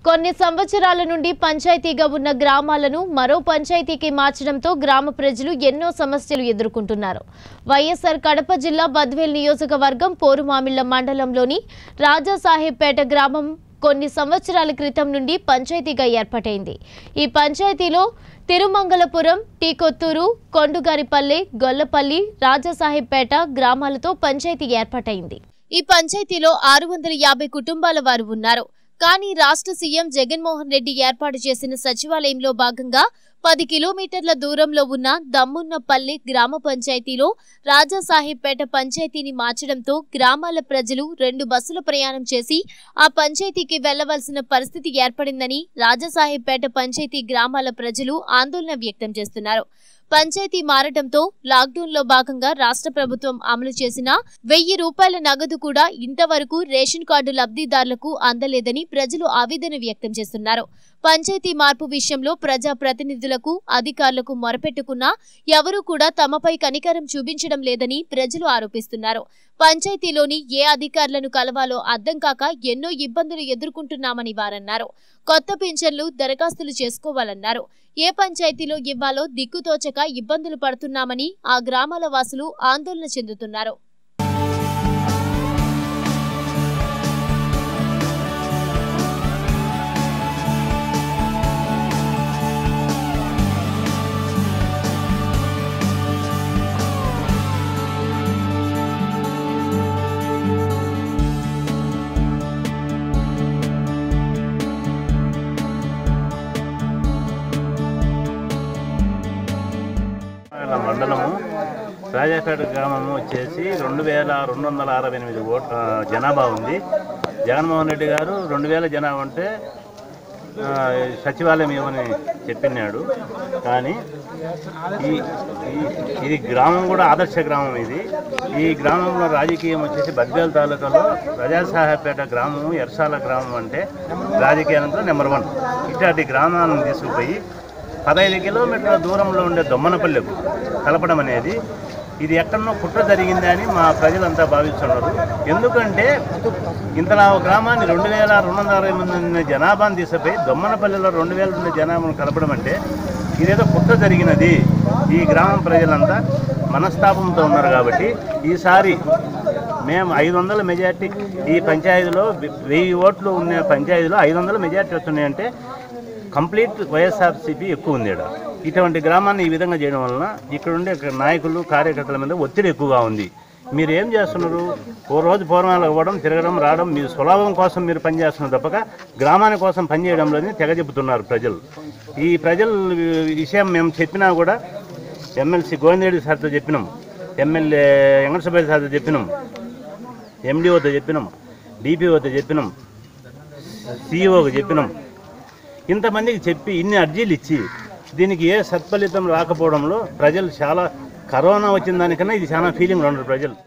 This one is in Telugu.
కొన్ని సంవత్సరాల నుండి పంచాయతీగా ఉన్న గ్రామాలను మరో పంచాయతీకి మార్చడంతో గ్రామ ప్రజలు ఎన్నో సమస్యలు ఎదుర్కొంటున్నారు వైఎస్ఆర్ కడప జిల్లా బద్వేల్ నియోజకవర్గం పోరుమామిళ్ల మండలంలోని రాజాసాహెబ్పేట గ్రామం కొన్ని సంవత్సరాల క్రితం నుండి పంచాయతీగా ఏర్పాటైంది ఈ పంచాయతీలో తిరుమంగళపురం టీకొత్తూరు కొండుగారిపల్లె గొల్లపల్లి రాజాసాహెబ్పేట గ్రామాలతో పంచాయతీ ఏర్పాటైంది ఈ పంచాయతీలో ఆరు వందల యాభై కుటుంబాల వారు ఉన్నారు కానీ రాష్ట్ర సీఎం జగన్మోహన్ రెడ్డి ఏర్పాటు చేసిన సచివాలయంలో భాగంగా పది కిలోమీటర్ల దూరంలో ఉన్న దమ్మున్నపల్లి గ్రామ పంచాయతీలో రాజాసాహెబ్పేట పంచాయతీని మార్చడంతో గ్రామాల ప్రజలు రెండు బస్సుల ప్రయాణం చేసి ఆ పంచాయతీకి వెళ్లవలసిన పరిస్థితి ఏర్పడిందని రాజాసాహెబ్పేట పంచాయతీ గ్రామాల ప్రజలు ఆందోళన వ్యక్తం చేస్తున్నారు పంచాయతీ మారటంతో లాక్డౌన్ లో భాగంగా రాష్ట్ర ప్రభుత్వం అమలు చేసిన వెయ్యి రూపాయల నగదు కూడా ఇంతవరకు రేషన్ కార్డు లబ్ధిదారులకు అందలేదని ప్రజలు ఆవేదన వ్యక్తం చేస్తున్నారు పంచాయతీ మార్పు విషయంలో ప్రజా ప్రతినిధులకు అధికారులకు మొరపెట్టుకున్నా ఎవరూ కూడా తమపై కనికరం చూపించడం లేదని ప్రజలు ఆరోపిస్తున్నారు పంచాయతీలోని ఏ అధికారులను కలవాలో అర్థం కాక ఎన్నో ఇబ్బందులు ఎదుర్కొంటున్నామని వారన్నారు కొత్త పింఛన్లు దరఖాస్తులు చేసుకోవాలన్నారు ఏ పంచాయతీలో ఇవ్వాలో దిక్కుతోచక ఇబ్బందులు పడుతున్నామని ఆ గ్రామాల వాసులు ఆందోళన చెందుతున్నారు వాళ్ళ మండలము రాజాపేట గ్రామము వచ్చేసి రెండు వేల రెండు వందల అరవై ఎనిమిది ఓట్ ఆ, జనాభా ఉంది జగన్మోహన్ రెడ్డి గారు రెండు వేల జనాభా ఉంటే ఆ, సచివాలయం ఇవ్వని చెప్పినాడు కానీ ఈ ఈ- ఇది గ్రామం కూడా ఆదర్శ గ్రామం ఇది ఈ గ్రామంలో రాజకీయం వచ్చేసి బద్వేల్ తాలూకాలో ప్రజాసాహెబ్పేట గ్రామం ఎర్సాల గ్రామం అంటే రాజకీయాలంలో నెంబర్ వన్ ఇట్లాంటి గ్రామాలను తీసుకుపోయి పదహైదు కిలోమీటర్ల దూరంలో ఉండే దొమ్మనపల్లెకు కలపడం అనేది ఇది ఎక్కడనో కుట్ర జరిగింది అని మా ప్రజలంతా భావిస్తున్నారు ఎందుకంటే ఇంతలా ఒక గ్రామాన్ని రెండు వేల రెండు వందల అరవై మంది ఉన్న జనాభాను తీసిపోయి దొమ్మనపల్లిలో రెండు వేల ఉన్న జనాభాను కలపడం అంటే ఇదేదో కుట్ర జరిగినది ఈ గ్రామం ప్రజలంతా మనస్తాపంతో ఉన్నారు కాబట్టి ఈసారి మేము ఐదు వందల మెజార్టీ ఈ పంచాయతీలో వెయ్యి ఓట్లు ఉన్న పంచాయతీలో ఐదు వందల మెజార్టీ వస్తున్నాయంటే కంప్లీట్ వైఎస్ఆర్సీపీ ఎక్కువ ఉంది ఈడ. ఇటువంటి గ్రామాన్ని ఈ విధంగా చేయడం వలన ఇక్కడ ఉండే నాయకులు కార్యకర్తల మీద ఒత్తిడి ఎక్కువగా ఉంది మీరు ఏం చేస్తున్నారు ఓ రోజు పూర్వాలు ఇవ్వడం తిరగడం రావడం మీ స్వలాభం కోసం మీరు పనిచేస్తున్నారు తప్పక గ్రామాని కోసం పనిచేయడంలోనే తెగ చెబుతున్నారు ప్రజలు ఈ ప్రజల విషయం మేము చెప్పినా కూడా ఎమ్మెల్సీ గోవిందరెడ్డి సార్తో చెప్పినాం ఎమ్మెల్యే వెంకటసుబ్బయ్య సార్తో చెప్పినాం ఎండిఓతో చెప్పినాం డిపిఓతో చెప్పినాం సిఇఓకి చెప్పినాం ఇంతమందికి చెప్పి ఇన్ని అర్జీలు ఇచ్చి దీనికి ఏ సత్ఫలితం రాకపోవడంలో ప్రజలు చాలా కరోనా వచ్చిన దానికన్నా ఇది చాలా ఫీలింగ్ ఉన్నారు ప్రజలు